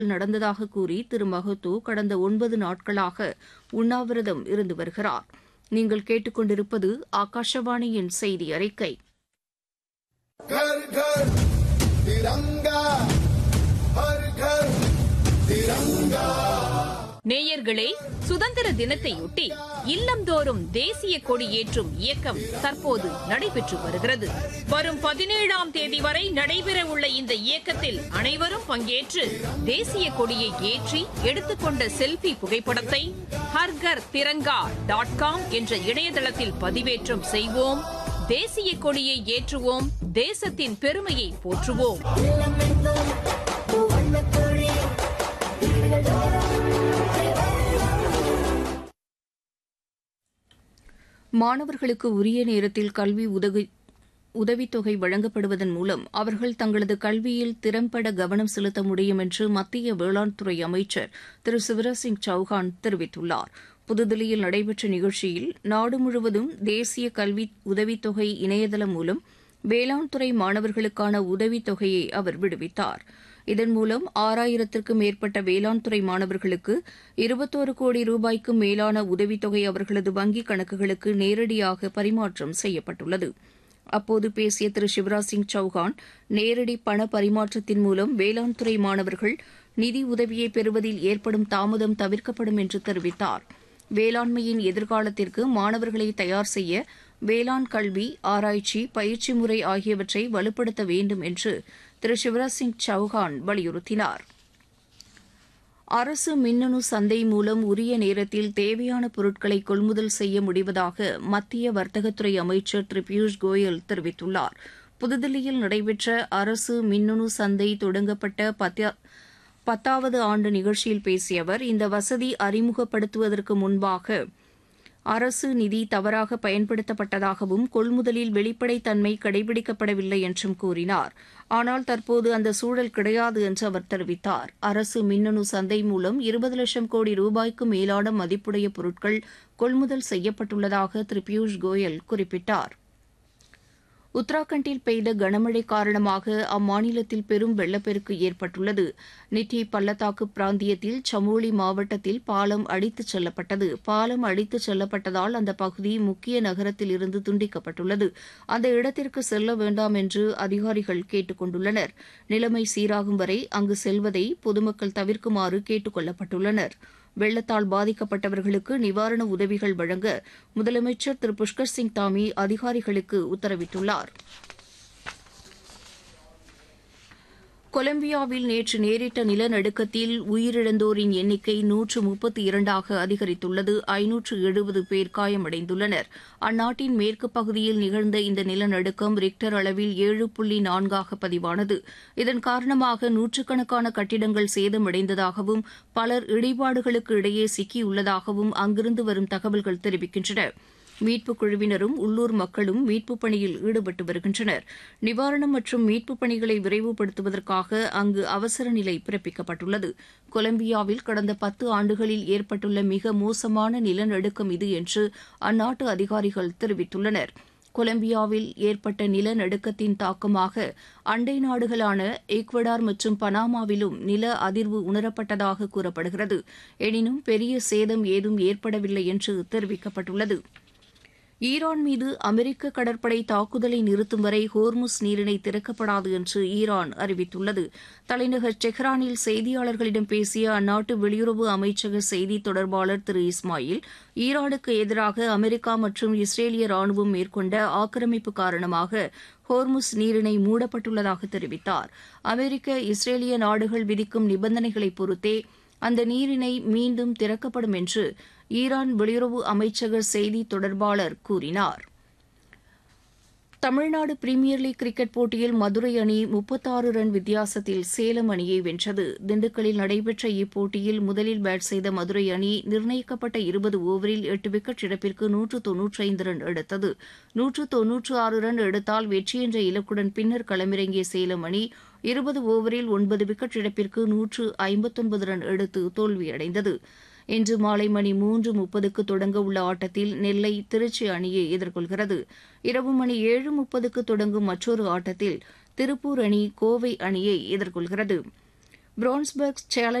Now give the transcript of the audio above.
நடந்ததாக கூறி திரு மகத்தோ கடந்த ஒன்பது நாட்களாக உண்ணாவிரதம் இருந்து வருகிறார் நீங்கள் கேட்டுக்கொண்டிருப்பது ஆகாஷவாணியின் செய்தி அறிக்கை घर घर तिरंगा हर घर तिरंगा நேயர்களே சுதந்திர தினத்தையொட்டி இல்லந்தோறும் தேசிய கொடி ஏற்றும் இயக்கம் தற்போது நடைபெற்று வருகிறது வரும் பதினேழாம் தேதி வரை நடைபெறவுள்ள இந்த இயக்கத்தில் அனைவரும் பங்கேற்று தேசிய கொடியை ஏற்றி எடுத்துக்கொண்ட செல்பி புகைப்படத்தை ஹர்கர் திரங்கா டாட் காம் என்ற இணையதளத்தில் பதிவேற்றம் செய்வோம் தேசிய கொடியை ஏற்றுவோம் தேசத்தின் பெருமையை போற்றுவோம் மாணவர்களுக்கு உரிய நேரத்தில் கல்வி உதவி உதவித்தொகை வழங்கப்படுவதன் மூலம் அவர்கள் தங்களது கல்வியில் திறம்பட கவனம் செலுத்த முடியும் என்று மத்திய வேளாண் துறை அமைச்சர் திரு சிவராஜ் சிங் சௌஹான் தெரிவித்துள்ளார் புதுதில்லியில் நடைபெற்ற நிகழ்ச்சியில் நாடு முழுவதும் தேசிய கல்வி உதவித்தொகை இணையதளம் மூலம் வேளாண் துறை மாணவர்களுக்கான உதவித்தொகையை அவர் விடுவித்தார் இதன் மூலம் ஆறாயிரத்திற்கும் மேற்பட்ட வேளாண் துறை மாணவர்களுக்கு இருபத்தோரு கோடி ரூபாய்க்கும் மேலான உதவித்தொகை அவர்களது வங்கிக் கணக்குகளுக்கு நேரடியாக பரிமாற்றம் செய்யப்பட்டுள்ளது அப்போது பேசிய திரு சிவராஜ் சிங் சௌஹான் நேரடி பண பரிமாற்றத்தின் மூலம் வேளாண் துறை மாணவர்கள் நிதி உதவியை பெறுவதில் ஏற்படும் தாமதம் தவிர்க்கப்படும் என்று தெரிவித்தார் வேளாண்மையின் எதிர்காலத்திற்கு மாணவர்களை தயார் செய்ய வேளாண் கல்வி ஆராய்ச்சி பயிற்சி முறை ஆகியவற்றை வலுப்படுத்த வேண்டும் என்று திரு சிவராஜ் சிங் சௌஹான் வலியுறுத்தினார் அரசு மின்னணு சந்தை மூலம் உரிய நேரத்தில் தேவையான பொருட்களை கொள்முதல் செய்ய முடிவதாக மத்திய வர்த்தகத்துறை அமைச்சர் திரு பியூஷ் கோயல் தெரிவித்துள்ளார் புதுதில்லியில் நடைபெற்ற அரசு மின்னணு சந்தை தொடங்கப்பட்ட பத்த பத்தாவது ஆண்டு நிகழ்ச்சியில் பேசிய அவர் இந்த வசதி அறிமுகப்படுத்துவதற்கு முன்பாக அரசு நிதி தவறாக பயன்படுத்தப்பட்டதாகவும் கொள்முதலில் வெளிப்படைத்தன்மை கடைபிடிக்கப்படவில்லை என்றும் கூறினார் ஆனால் தற்போது அந்த சூழல் கிடையாது என்று அவர் தெரிவித்தார் அரசு மின்னணு சந்தை மூலம் இருபது லட்சம் கோடி ரூபாய்க்கு மேலான மதிப்புடைய பொருட்கள் கொள்முதல் செய்யப்பட்டுள்ளதாக திரு பியூஷ் கோயல் குறிப்பிட்டார் உத்தராகண்டில் பெய்த கனமழை காரணமாக அம்மாநிலத்தில் பெரும் வெள்ளப்பெருக்கு ஏற்பட்டுள்ளது நித்தி பள்ளத்தாக்கு பிராந்தியத்தில் சமோலி மாவட்டத்தில் பாலம் அடித்துச் செல்லப்பட்டது பாலம் அடித்துச் செல்லப்பட்டதால் அந்த பகுதி முக்கிய நகரத்தில் இருந்து துண்டிக்கப்பட்டுள்ளது அந்த இடத்திற்கு செல்ல வேண்டாம் என்று அதிகாரிகள் கேட்டுக் கொண்டுள்ளனர் நிலைமை சீராகும் வரை அங்கு செல்வதை பொதுமக்கள் தவிர்க்குமாறு கேட்டுக் கொள்ளப்பட்டுள்ளனர் வெள்ளத்தால் பாதிக்கப்பட்டவர்களுக்கு நிவாரண உதவிகள் வழங்க முதலமைச்சர் திரு புஷ்கர் சிங் தாமி அதிகாரிகளுக்கு உத்தரவிட்டுள்ளார் கொலம்பியாவில் நேற்று நேரிட்ட நிலநடுக்கத்தில் உயிரிழந்தோரின் எண்ணிக்கை நூற்று முப்பத்தி இரண்டாக அதிகரித்துள்ளது ஐநூற்று எழுபது பேர் காயமடைந்துள்ளனர் அந்நாட்டின் மேற்கு பகுதியில் நிகழ்ந்த இந்த நிலநடுக்கம் ரிக்டர் அளவில் ஏழு புள்ளி நான்காக பதிவானது இதன் காரணமாக நூற்றுக்கணக்கான கட்டிடங்கள் சேதமடைந்ததாகவும் பலர் இடிபாடுகளுக்கு இடையே சிக்கியுள்ளதாகவும் அங்கிருந்து வரும் தகவல்கள் தெரிவிக்கின்றன மீட்புக் குழுவினரும் உள்ளூர் மக்களும் மீட்புப் பணியில் ஈடுபட்டு வருகின்றனர் நிவாரணம் மற்றும் மீட்புப் பணிகளை விரைவுபடுத்துவதற்காக அங்கு அவசர நிலை பிறப்பிக்கப்பட்டுள்ளது கொலம்பியாவில் கடந்த பத்து ஆண்டுகளில் ஏற்பட்டுள்ள மிக மோசமான நிலநடுக்கம் இது என்று அந்நாட்டு அதிகாரிகள் தெரிவித்துள்ளனர் கொலம்பியாவில் ஏற்பட்ட நிலநடுக்கத்தின் தாக்கமாக அண்டை நாடுகளான ஈக்வடார் மற்றும் பனாமாவிலும் நில அதிர்வு உணரப்பட்டதாக கூறப்படுகிறது எனினும் பெரிய சேதம் ஏதும் ஏற்படவில்லை என்று தெரிவிக்கப்பட்டுள்ளது ஈரான் மீது அமெரிக்க கடற்படை தாக்குதலை நிறுத்தும் வரை ஹோர்முஸ் நீரிணை திறக்கப்படாது என்று ஈரான் அறிவித்துள்ளது தலைநகர் டெஹ்ரானில் செய்தியாளர்களிடம் பேசிய அந்நாட்டு வெளியுறவு அமைச்சக செய்தி தொடர்பாளர் திரு இஸ்மாயில் ஈரானுக்கு எதிராக அமெரிக்கா மற்றும் இஸ்ரேலிய ராணுவம் மேற்கொண்ட ஆக்கிரமிப்பு காரணமாக ஹோர்முஸ் நீரிணை மூடப்பட்டுள்ளதாக தெரிவித்தார் அமெரிக்க இஸ்ரேலிய நாடுகள் விதிக்கும் நிபந்தனைகளை பொறுத்தே அந்த நீரிணை மீண்டும் திறக்கப்படும் என்று ஈரான் வெளியுறவு அமைச்சக செய்தி தொடர்பாளர் கூறினார் தமிழ்நாடு பிரீமியர் லீக் கிரிக்கெட் போட்டியில் மதுரை அணி முப்பத்தாறு ரன் வித்தியாசத்தில் சேலம் அணியை வென்றது திண்டுக்கல்லில் நடைபெற்ற இப்போட்டியில் முதலில் பேட் செய்த மதுரை அணி நிர்ணயிக்கப்பட்ட இருபது ஓவரில் எட்டு விக்கெட் இழப்பிற்கு நூற்று தொன்னூற்றைந்து ரன் எடுத்தது நூற்று தொன்னூற்று ஆறு ரன் எடுத்தால் வெற்றி என்ற இலக்குடன் பின்னர் களமிறங்கிய சேலம் அணி இருபது ஓவரில் ஒன்பது விக்கெட் இழப்பிற்கு நூற்று ஐம்பத்தொன்பது ரன் எடுத்து தோல்வியடைந்தது இன்று மாலை மணி மூன்று முப்பதுக்கு தொடங்க உள்ள ஆட்டத்தில் நெல்லை திருச்சி அணியை எதிர்கொள்கிறது இரவு மணி ஏழு முப்பதுக்கு தொடங்கும் மற்றொரு ஆட்டத்தில் திருப்பூர் அணி கோவை அணியை எதிர்கொள்கிறது பிரான்ஸ்பர்க் சேலஞ்ச்